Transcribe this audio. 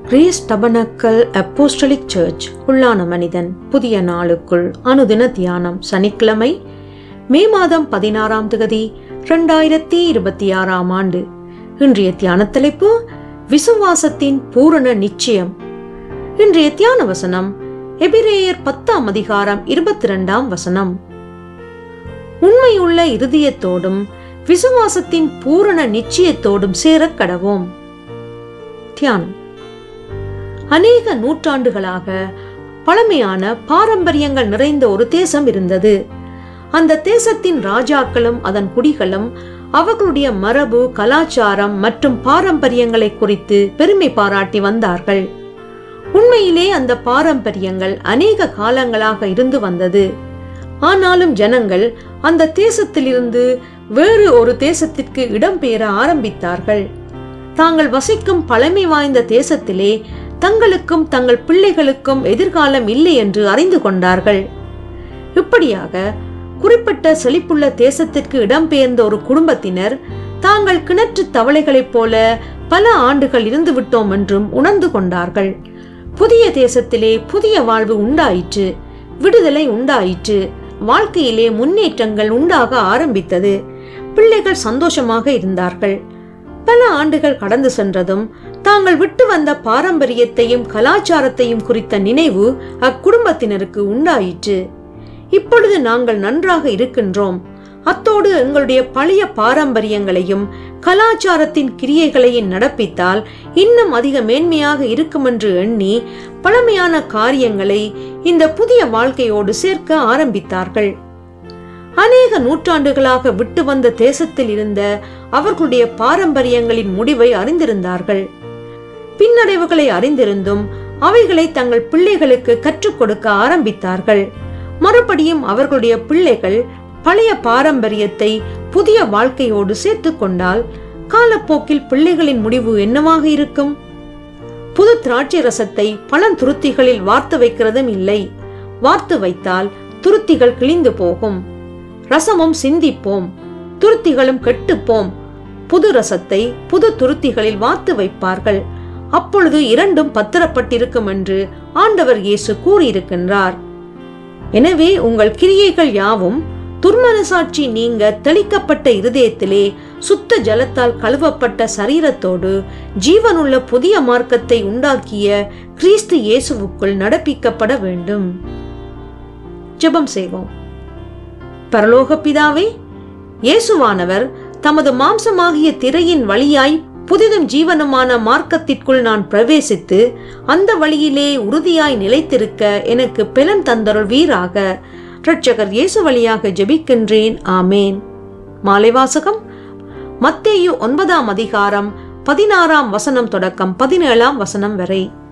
grace tabernacle apostolic search உள்ளான மனிதன் புதிய நாளுக்குள் அனுதின தியானம் சனிக்கிழமை மே மாதம் பதினாறாம் தேதி இரண்டாயிரத்தி இருபத்தி ஆறாம் ஆண்டு இன்றைய தியான தலைப்பு விசுவாசத்தின் பூரண நிச்சயம் இன்றைய தியான வசனம் எபிரேயர் பத்தாம் அதிகாரம் இருபத்தி இரண்டாம் வசனம் உண்மையுள்ள இருதயத்தோடும் விசுவாசத்தின் பூரண நிச்சயத்தோடும் சேரக் கடவோம் தியானம் அநேக நூற்றாண்டுகளாக பழமையான பாரம்பரியங்கள் நிறைந்த ஒரு தேசம் இருந்தது அந்த தேசத்தின் ராஜாக்களும் அதன் குடிகளும் அவர்களுடைய மரபு கலாச்சாரம் மற்றும் பாரம்பரியங்களை குறித்து பெருமை பாராட்டி வந்தார்கள் உண்மையிலே அந்த பாரம்பரியங்கள் அநேக காலங்களாக இருந்து வந்தது ஆனாலும் ஜனங்கள் அந்த தேசத்திலிருந்து வேறு ஒரு தேசத்திற்கு இடம்பெயர ஆரம்பித்தார்கள் தாங்கள் வசிக்கும் பழமை வாய்ந்த தேசத்திலே தங்களுக்கும் தங்கள் பிள்ளைகளுக்கும் எதிர்காலம் இல்லை என்று அறிந்து கொண்டார்கள் இப்படியாக குறிப்பிட்ட செழிப்புள்ள தேசத்திற்கு இடம்பெயர்ந்த ஒரு குடும்பத்தினர் தாங்கள் கிணற்று தவளைகளைப் போல பல ஆண்டுகள் இருந்து விட்டோம் என்றும் உணர்ந்து கொண்டார்கள் புதிய தேசத்திலே புதிய வாழ்வு உண்டாயிற்று விடுதலை உண்டாயிற்று வாழ்க்கையிலே முன்னேற்றங்கள் உண்டாக ஆரம்பித்தது பிள்ளைகள் சந்தோஷமாக இருந்தார்கள் பல ஆண்டுகள் கடந்து சென்றதும் தாங்கள் விட்டு வந்த பாரம்பரியத்தையும் கலாச்சாரத்தையும் குறித்த நினைவு அக்குடும்பத்தினருக்கு உண்டாயிற்று இப்பொழுது நாங்கள் நன்றாக இருக்கின்றோம் அத்தோடு எங்களுடைய பழைய பாரம்பரியங்களையும் கலாச்சாரத்தின் கிரியைகளையும் நடப்பித்தால் இன்னும் அதிக மேன்மையாக இருக்கும் என்று எண்ணி பழமையான காரியங்களை இந்த புதிய வாழ்க்கையோடு சேர்க்க ஆரம்பித்தார்கள் அநேக நூற்றாண்டுகளாக விட்டு வந்த தேசத்தில் இருந்த அவர்களுடைய பாரம்பரியங்களின் முடிவை அறிந்திருந்தார்கள் பின்னடைவுகளை அறிந்திருந்தும் அவைகளை தங்கள் பிள்ளைகளுக்கு கற்றுக் கொடுக்க ஆரம்பித்தார்கள் மறுபடியும் அவர்களுடைய பிள்ளைகள் பழைய பாரம்பரியத்தை புதிய வாழ்க்கையோடு சேர்த்து கொண்டால் காலப்போக்கில் பிள்ளைகளின் முடிவு என்னவாக இருக்கும் புது திராட்சை ரசத்தை பழந்துருத்திகளில் வார்த்து வைக்கிறதும் இல்லை வார்த்து வைத்தால் துருத்திகள் கிழிந்து போகும் ரசமும் சிந்திப்போம் துருத்திகளும் கெட்டுப்போம் புது ரசத்தை புது துருத்திகளில் வார்த்து வைப்பார்கள் அப்பொழுது இரண்டும் பத்திரப்பட்டிருக்கும் என்று ஆண்டவர் இயேசு கூறியிருக்கின்றார் எனவே உங்கள் கிரியைகள் யாவும் துர்மனசாட்சி நீங்க தெளிக்கப்பட்ட இருதயத்திலே சுத்த ஜலத்தால் கழுவப்பட்ட சரீரத்தோடு ஜீவனுள்ள புதிய மார்க்கத்தை உண்டாக்கிய கிறிஸ்து இயேசுவுக்குள் நடப்பிக்கப்பட வேண்டும் ஜெபம் செய்வோம் பரலோக பிதாவே இயேசுவானவர் தமது மாம்சமாகிய திரையின் வழியாய் புதிதும் ஜீவனுமான மார்க்கத்திற்குள் நான் பிரவேசித்து அந்த வழியிலே உறுதியாய் நிலைத்திருக்க எனக்கு பெலன் தந்தருள் வீராக இரட்சகர் இயேசு வழியாக ஜெபிக்கின்றேன் ஆமேன் மாலை வாசகம் மத்தேயு ஒன்பதாம் அதிகாரம் பதினாறாம் வசனம் தொடக்கம் பதினேழாம் வசனம் வரை